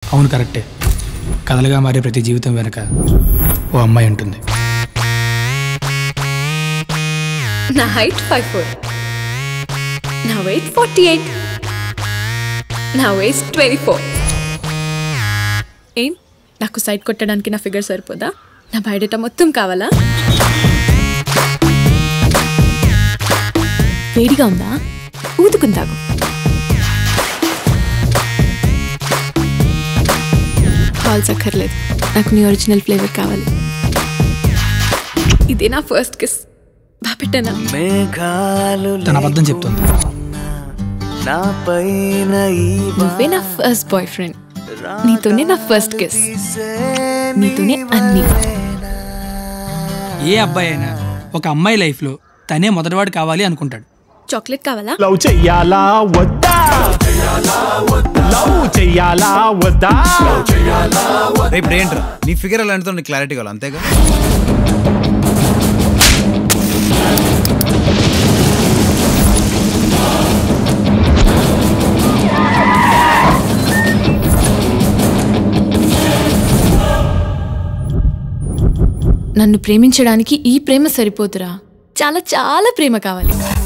అవును కరెక్టే కథలుగా మారే ప్రతి జీవితం వెనుక ఓ అమ్మాయి ఉంటుంది నా హైట్ ఫైవ్ ఫోర్ నా వెయిట్ ఫార్టీ ఎయిట్ నా వెయిట్ ట్వంటీ ఫోర్ ఏం నాకు సైడ్ కొట్టడానికి నా ఫిగర్ సరిపోదా నా బయోడేటా మొత్తం కావాలా వేడిగా ఉందా ఊదుకుందాగు కాల్స్ అక్కర్లేదు నాకు నీ ఒరిజినల్ ఫ్లేవర్ కావాలి ఇదే నా ఫస్ట్ కిస్ బా పెట్టానా మేఘాలు తన అబద్ధం చెప్తుంది నా పైన ఈ నువ్వే నా ఫస్ట్ బాయ్ ఫ్రెండ్ నీతోనే నా ఫస్ట్ కిస్ నీతోనే అన్ని ఏ అబ్బాయి అయినా ఒక అమ్మాయి లైఫ్లో తనే మొదటివాడు కావాలి అనుకుంటాడు చాక్లెట్ కావాలా లవ్ చెయ్యాలా వద్దా లవ్ చెయ్యాలా వద్దా రేపు ఏంట్రా నీ ఫిగర్ ఎలా ఎంతో క్లారిటీ కావాలి అంతేగా నన్ను ప్రేమించడానికి ఈ ప్రేమ సరిపోతురా చాలా చాలా ప్రేమ కావాలి